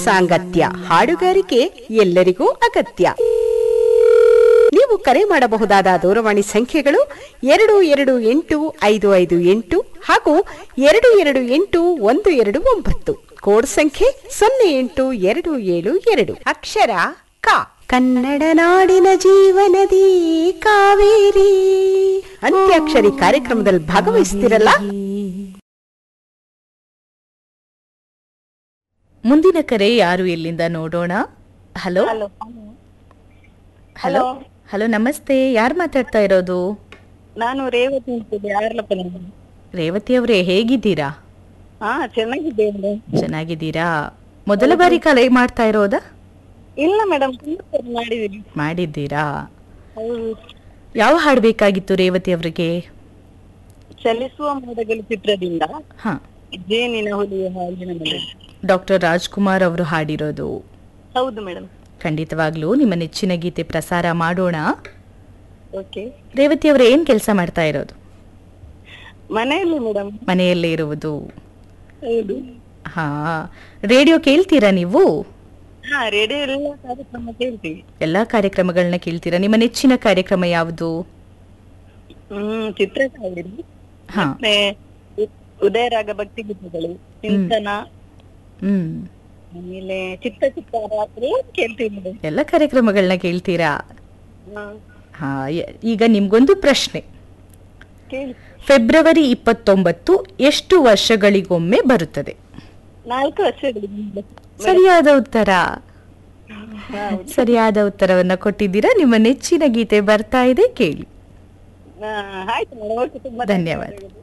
ಸಾಂಗತ್ಯ ಹಾಡುಗಾರಿಕೆ ಎಲ್ಲರಿಗೂ ಅಗತ್ಯ ನೀವು ಕರೆ ಮಾಡಬಹುದಾದ ದೂರವಾಣಿ ಸಂಖ್ಯೆಗಳು ಎರಡು ಎರಡು ಎಂಟು ಐದು ಐದು ಎಂಟು ಹಾಗೂ ಎರಡು ಎರಡು ಎಂಟು ಒಂದು ಎರಡು ಒಂಬತ್ತು ಕೋಡ್ ಸಂಖ್ಯೆ ಸೊನ್ನೆ ಎಂಟು ಎರಡು ಏಳು ಎರಡು ಅಕ್ಷರ ಕ ಕನ್ನಡ ನಾಡಿನ ಜೀವನದಿ ಕಾವೇರಿ ಅಂತ್ಯಾಕ್ಷರಿ ಕಾರ್ಯಕ್ರಮದಲ್ಲಿ ಭಾಗವಹಿಸ್ತಿರಲ್ಲ ಮುಂದಿನ ಕರೆ ಯಾರು ಎಲ್ಲಿಂದ ನೋಡೋಣ ಹಲೋ ಹಲೋ ಹಲೋ ಹಲೋ ನಮಸ್ತೆ ಯಾರು ಮಾತಾಡ್ತಾ ಇರೋದು ನಾನು ರೇವತಿ ಅಂತಿದ್ದೆ ಯಾರ್ಲಪ್ಪನಿಂದ ರೇವತಿ ಅವರೇ ಹೇಗಿದ್ದೀರಾ ಹಾ ಚೆನ್ನಾಗಿದ್ದೆ ಮೇಡಮ್ ಚೆನ್ನಾಗಿದ್ದೀರಾ ಮೊದಲ ಬಾರಿ ಕರೆ ಮಾಡ್ತಾ ಇರೋದಾ ಇಲ್ಲ ಮೇಡಮ್ ತುಂಬಾ ಸರಿ ಮಾಡಿದೀನಿ ಮಾಡಿದ್ದೀರಾ ಹೌದು ಯಾವ ಹಾಡು ಬೇಕಾಗಿತ್ತು ರೇವತಿ ಅವರಿಗೆ ಚಲಿಸುವ ಮೋಡಗಳು ಚಿತ್ರದಿಂದ ಹಾ ಜೇನಿನ ಹುಲಿಯ ಹಾಲಿನ ಮನೆ ಡಾಕ್ಟರ್ ರಾಜ್ಕುಮಾರ್ ಅವರು ಹಾಡಿರೋದು ಹೌದು ಮೇಡಮ್ ಖಂಡಿತವಾಗ್ಲೂ ನಿಮ್ಮ ನೆಚ್ಚಿನ ಗೀತೆ ಪ್ರಸಾರ ಮಾಡೋಣ ಓಕೆ ರೇವತಿ ಅವರು ಏನ್ ಕೆಲಸ ಮಾಡ್ತಾ ಇರೋದು ಮನೆಯಲ್ಲಿ ಮೇಡಮ್ ಮನೆಯಲ್ಲೇ ಇರುವುದು ಹೌದು ಹಾ ರೇಡಿಯೋ ಕೇಳ್ತೀರಾ ನೀವು ಹಾ ರೇಡಿಯೋ ಎಲ್ಲ ಕಾರ್ಯಕ್ರಮ ಕೇಳ್ತೀವಿ ಎಲ್ಲಾ ಕಾರ್ಯಕ್ರಮಗಳನ್ನ ಕೇಳ್ತೀರಾ ನಿಮ್ಮ ನೆಚ್ಚಿನ ಕಾರ್ಯಕ್ರಮ ಯಾವುದು ಹ್ಮ್ ಚಿತ್ರ ಸಾವಿರ ಹಾ ಮತ್ತೆ ಉ- ಉದಯರಾಗ ಭಕ್ತಿ ಗೀತೆಗಳು ಚಿಂತನ ಹ್ಮ್ ಆಮೇಲೆ ಚಿತ್ತ ಚಿತ್ತಾರ ಎಲ್ಲ ಕೇಳ್ತೀವಿ ಮೇಡಮ್ ಎಲ್ಲ ಕಾರ್ಯಕ್ರಮಗಳನ್ನ ಕೇಳ್ತೀರಾ ಹಾ ಹಾ ಯ- ಈಗ ನಿಮ್ಗೊಂದು ಪ್ರಶ್ನೆ ಕೇಳಿ ಫೆಬ್ರವರಿ ಇಪ್ಪತ್ತೊಂಬತ್ತು ಎಷ್ಟು ವರ್ಷಗಳಿಗೊಮ್ಮೆ ಬರುತ್ತದೆ ನಾಲ್ಕು ವರ್ಷಗಳಿಂದ ಸರಿಯಾದ ಉತ್ತರ ಸರಿಯಾದ ಉತ್ತರವನ್ನ ಕೊಟ್ಟಿದ್ದೀರಾ ನಿಮ್ಮ ನೆಚ್ಚಿನ ಗೀತೆ ಬರ್ತಾ ಇದೆ ಕೇಳಿ ಆಯ್ತು ಮೇಡಮ್ ಓಕೆ ತುಂಬಾ ಧನ್ಯವಾದ